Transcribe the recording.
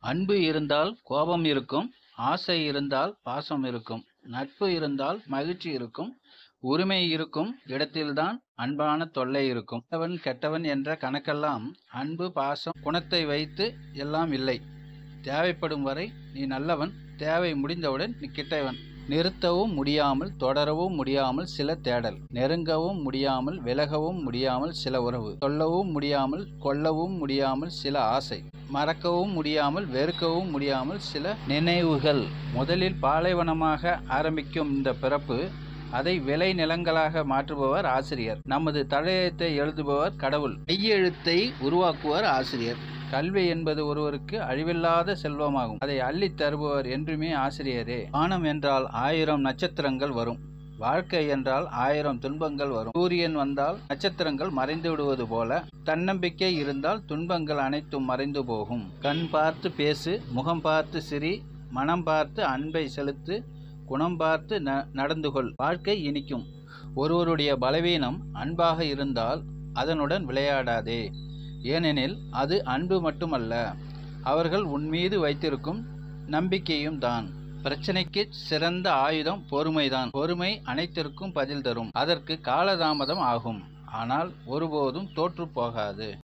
அன்பு இருந்தால் கோபம் இருக்கும் ஆசை இருந்தால் பாசம் இருக்கும் நட்பு இருந்தால் மகிழ்ச்சி இருக்கும் உரிமை இருக்கும் இடத்தில்தான் அன்பான தொல்லை இருக்கும் நல்லவன் கெட்டவன் என்ற கணக்கெல்லாம் அன்பு பாசம் குணத்தை வைத்து எல்லாம் இல்லை தேவைப்படும் வரை நீ நல்லவன் தேவை முடிந்தவுடன் நீ கிட்டவன் நிறுத்தவும் முடியாமல் தொடரவும் முடியாமல் சில தேடல் நெருங்கவும் முடியாமல் விலகவும் முடியாமல் சில உறவு சொல்லவும் முடியாமல் கொல்லவும் முடியாமல் சில ஆசை மறக்கவும் முடியாமல் வெறுக்கவும் முடியாமல் சில நினைவுகள் முதலில் பாலைவனமாக ஆரம்பிக்கும் இந்த பிறப்பு அதை விளை நிலங்களாக மாற்றுபவர் ஆசிரியர் நமது தலையெழுத்தை எழுதுபவர் கடவுள் கையெழுத்தை உருவாக்குவர் ஆசிரியர் கல்வி என்பது ஒருவருக்கு அழிவில்லாத செல்வமாகும் அதை அள்ளித் தருபவர் என்றுமே ஆசிரியரே வானம் என்றால் ஆயிரம் நட்சத்திரங்கள் வரும் வாழ்க்கை என்றால் ஆயிரம் துன்பங்கள் வரும் சூரியன் வந்தால் நட்சத்திரங்கள் மறைந்து விடுவது போல தன்னம்பிக்கை இருந்தால் துன்பங்கள் அனைத்தும் மறைந்து போகும் கண் பார்த்து பேசு முகம் பார்த்து சிரி மனம் பார்த்து அன்பை செலுத்து குணம் பார்த்து ந நடந்து கொள் வாழ்க்கை இனிக்கும் ஒருவருடைய பலவீனம் அன்பாக இருந்தால் அதனுடன் விளையாடாதே ஏனெனில் அது அன்பு மட்டுமல்ல அவர்கள் உன்மீது வைத்திருக்கும் நம்பிக்கையும் தான் பிரச்சனைக்கு சிறந்த ஆயுதம் பொறுமைதான் பொறுமை அனைத்திற்கும் பதில் தரும் அதற்கு காலதாமதம் ஆகும் ஆனால் ஒருபோதும் தோற்று போகாது